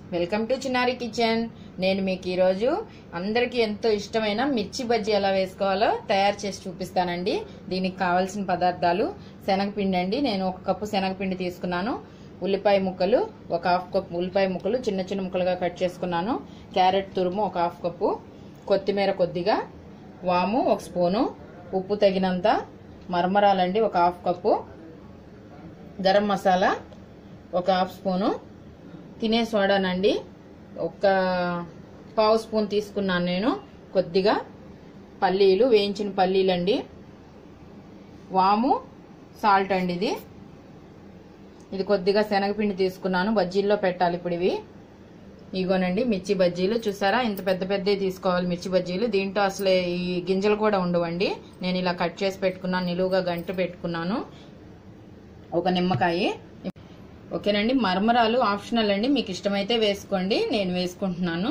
welcome to చిన్నారి kitchen నేను మీకు ఈరోజు అందరికీ ఎంతో ఇష్టమైన మిర్చి బజ్జీ ఎలా వేసుకోవాలో తయారు చేసి చూపిస్తానండి దీనికి కావాల్సిన పదార్థాలు శనగపిండి అండి నేను ఒక కప్పు శనగపిండి తీసుకున్నాను ఉల్లిపాయ ముక్కలు ఒక హాఫ్ కప్ ఉల్లిపాయ ముక్కలు చిన్న చిన్న ముక్కలుగా కట్ చేసుకున్నాను క్యారెట్ తురుము ఒక హాఫ్ కప్పు కొత్తిమీర కొద్దిగా వాము ఒక స్పూను ఉప్పు తగినంత మరమరాలండి ఒక హాఫ్ కప్పు గరం మసాలా ఒక హాఫ్ స్పూను తినే సోడానండి ఒక పావు స్పూన్ తీసుకున్నాను నేను కొద్దిగా పల్లీలు వేయించిన పల్లీలు అండి వాము సాల్ట్ అండి ఇది ఇది కొద్దిగా శనగపిండి తీసుకున్నాను బజ్జీల్లో పెట్టాలి ఇప్పుడు ఇవి ఇగోనండి మిర్చి బజ్జీలు చూసారా ఇంత పెద్ద పెద్దవి తీసుకోవాలి మిర్చి బజ్జీలు దీంట్లో అసలు ఈ గింజలు కూడా ఉండవండి నేను ఇలా కట్ చేసి పెట్టుకున్నాను నిలువుగా గంట పెట్టుకున్నాను ఒక నిమ్మకాయ ఓకేనండి మరమరాలు ఆప్షనల్ అండి మీకు ఇష్టమైతే వేసుకోండి నేను వేసుకుంటున్నాను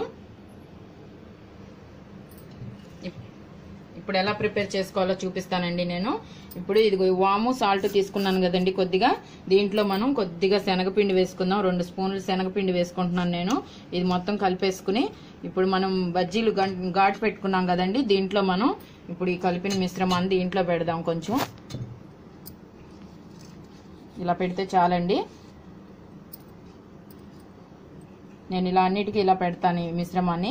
ఇప్పుడు ఎలా ప్రిపేర్ చేసుకోవాలో చూపిస్తానండి నేను ఇప్పుడు ఇది వాము సాల్ట్ తీసుకున్నాను కదండి కొద్దిగా దీంట్లో మనం కొద్దిగా శనగపిండి వేసుకుందాం రెండు స్పూన్లు శనగపిండి వేసుకుంటున్నాను నేను ఇది మొత్తం కలిపేసుకుని ఇప్పుడు మనం బజ్జీలు ఘాటు పెట్టుకున్నాం కదండి దీంట్లో మనం ఇప్పుడు ఈ కలిపిన మిశ్రమాన్ని దీంట్లో పెడదాం కొంచెం ఇలా పెడితే చాలండి నేను ఇలా అన్నిటికీ ఇలా పెడతాను ఈ మిశ్రమాన్ని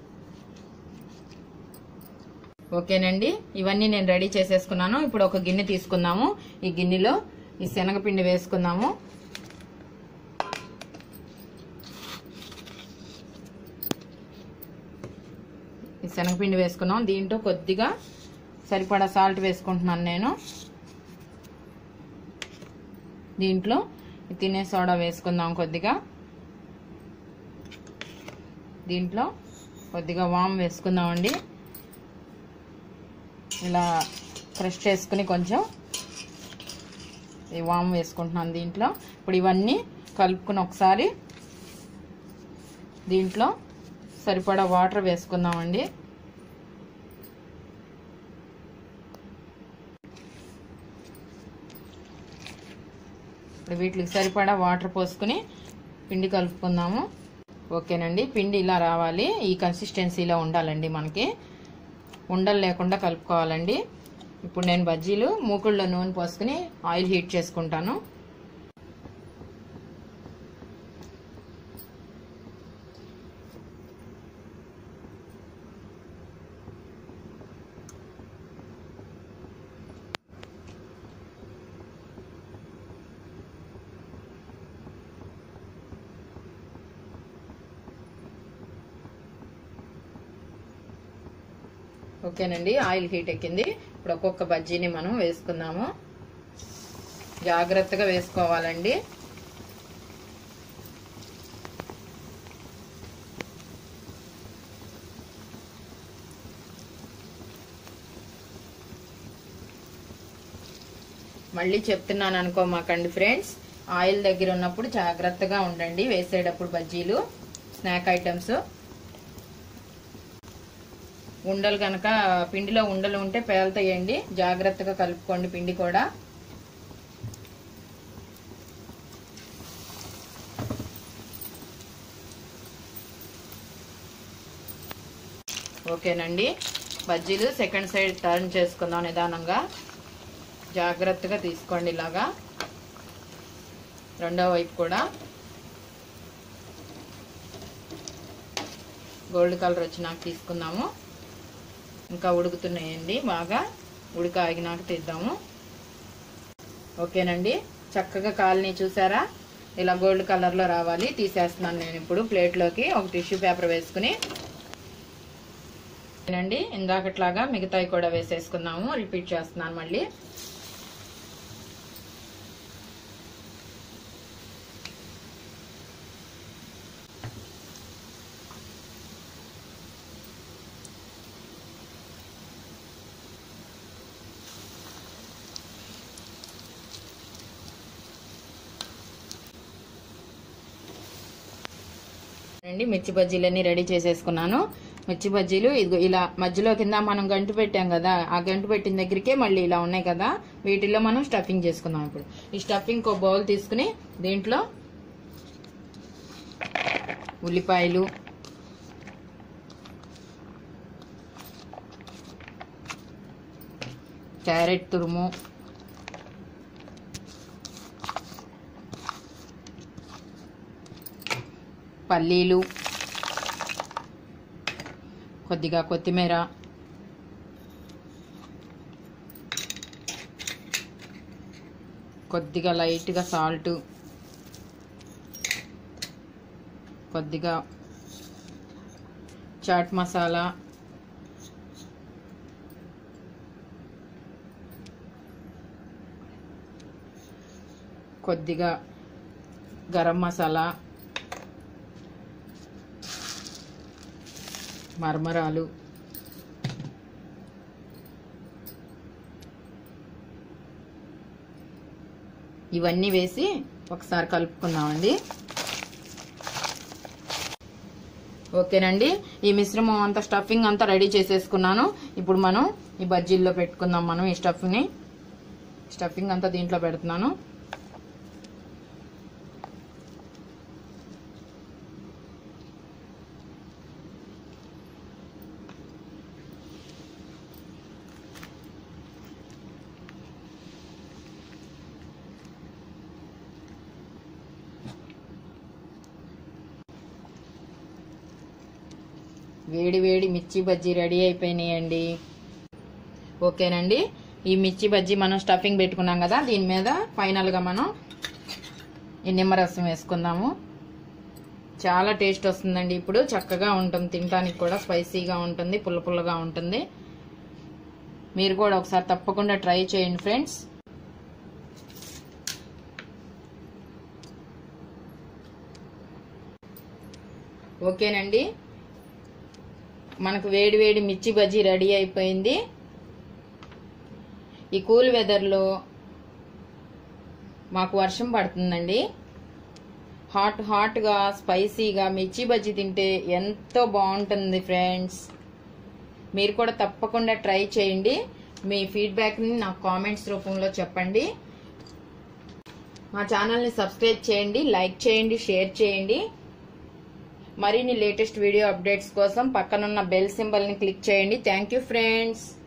ఓకేనండి ఇవన్నీ నేను రెడీ చేసేసుకున్నాను ఇప్పుడు ఒక గిన్నె తీసుకుందాము ఈ గిన్నెలో ఈ శనగపిండి వేసుకుందాము ఈ శనగపిండి వేసుకున్నాం దీంట్లో కొద్దిగా సరిపడా సాల్ట్ వేసుకుంటున్నాను నేను దీంట్లో తినే సోడా వేసుకుందాం కొద్దిగా దీంట్లో కొద్దిగా వామ్ వేసుకుందామండి ఇలా క్రష్ చేసుకుని కొంచెం ఈ వామ్ వేసుకుంటున్నాను దీంట్లో ఇప్పుడు ఇవన్నీ కలుపుకుని ఒకసారి దీంట్లో సరిపడా వాటర్ వేసుకుందామండి ఇప్పుడు వీటికి సరిపడా వాటర్ పోసుకుని పిండి కలుపుకుందాము ఓకేనండి పిండి ఇలా రావాలి ఈ కన్సిస్టెన్సీలో ఉండాలండి మనకి ఉండలు లేకుండా కలుపుకోవాలండి ఇప్పుడు నేను బజ్జీలు మూకుళ్ళలో నూనె పోసుకుని ఆయిల్ హీట్ చేసుకుంటాను ఓకేనండి ఆయిల్ హీట్ ఎక్కింది ఇప్పుడు ఒక్కొక్క బజ్జీని మనం వేసుకుందాము జాగ్రత్తగా వేసుకోవాలండి మళ్ళీ చెప్తున్నాను అనుకోమాకండి ఫ్రెండ్స్ ఆయిల్ దగ్గర ఉన్నప్పుడు జాగ్రత్తగా ఉండండి వేసేటప్పుడు బజ్జీలు స్నాక్ ఐటమ్స్ ఉండలు కనుక పిండిలో ఉండలు ఉంటే పేలుతాయండి జాగ్రత్తగా కలుపుకోండి పిండి కూడా ఓకేనండి బజ్జీలు సెకండ్ సైడ్ టర్న్ చేసుకుందాం నిదానంగా జాగ్రత్తగా తీసుకోండి ఇలాగా రెండో వైపు కూడా గోల్డ్ కలర్ వచ్చినాక తీసుకుందాము ఇంకా ఉడుకుతున్నాయండి బాగా ఉడక ఆగినాక తీద్దాము ఓకేనండి చక్కగా కాలనీ చూసారా ఇలా గోల్డ్ కలర్లో రావాలి తీసేస్తున్నాను నేను ఇప్పుడు ప్లేట్లోకి ఒక టిష్యూ పేపర్ వేసుకుని అండి ఇందాకట్లాగా మిగతాయి కూడా వేసేసుకుందాము రిపీట్ చేస్తున్నాను మళ్ళీ అండి మిర్చి బజ్జీలన్నీ రెడీ చేసేసుకున్నాను మిర్చి బజ్జీలు ఇదిగో ఇలా మధ్యలో కింద మనం గంటు పెట్టాం కదా ఆ గంటు పెట్టిన దగ్గరికే మళ్ళీ ఇలా ఉన్నాయి కదా వీటిల్లో మనం స్టఫింగ్ చేసుకుందాం ఇప్పుడు ఈ స్టఫింగ్ ఒక బౌల్ తీసుకుని దీంట్లో ఉల్లిపాయలు క్యారెట్ తురుము పల్లీలు కొద్దిగా కొత్తిమీర కొద్దిగా లైట్గా సాల్ట్ కొద్దిగా చాట్ మసాలా కొద్దిగా గరం మసాలా మరమరాలు ఇవన్నీ వేసి ఒకసారి కలుపుకుందామండి ఓకేనండి ఈ మిశ్రమం అంతా స్టఫింగ్ అంతా రెడీ చేసేసుకున్నాను ఇప్పుడు మనం ఈ బజ్జీల్లో పెట్టుకుందాం మనం ఈ స్టఫ్ని స్టఫింగ్ అంతా దీంట్లో పెడుతున్నాను వేడి వేడి మిర్చి బజ్జీ రెడీ అయిపోయినాయండి ఓకేనండి ఈ మిర్చి బజ్జీ మనం స్టఫింగ్ పెట్టుకున్నాం కదా దీని మీద ఫైనల్గా మనం ఈ నిమ్మరసం వేసుకుందాము చాలా టేస్ట్ వస్తుందండి ఇప్పుడు చక్కగా ఉంటుంది తినడానికి కూడా స్పైసీగా ఉంటుంది పుల్ల పుల్లగా ఉంటుంది మీరు కూడా ఒకసారి తప్పకుండా ట్రై చేయండి ఫ్రెండ్స్ ఓకేనండి మనకు వేడి వేడి మిర్చి బజ్జీ రెడీ అయిపోయింది ఈ కూల్ వెదర్లో మాకు వర్షం పడుతుందండి హాట్ హాట్గా స్పైసీగా మిర్చి బజ్జీ తింటే ఎంతో బాగుంటుంది ఫ్రెండ్స్ మీరు కూడా తప్పకుండా ట్రై చేయండి మీ ఫీడ్బ్యాక్ని నాకు కామెంట్స్ రూపంలో చెప్పండి మా ఛానల్ని సబ్స్క్రైబ్ చేయండి లైక్ చేయండి షేర్ చేయండి మరిన్ని లేటెస్ట్ వీడియో అప్డేట్స్ కోసం పక్కనున్న బెల్ సింబల్ని క్లిక్ చేయండి థ్యాంక్ యూ ఫ్రెండ్స్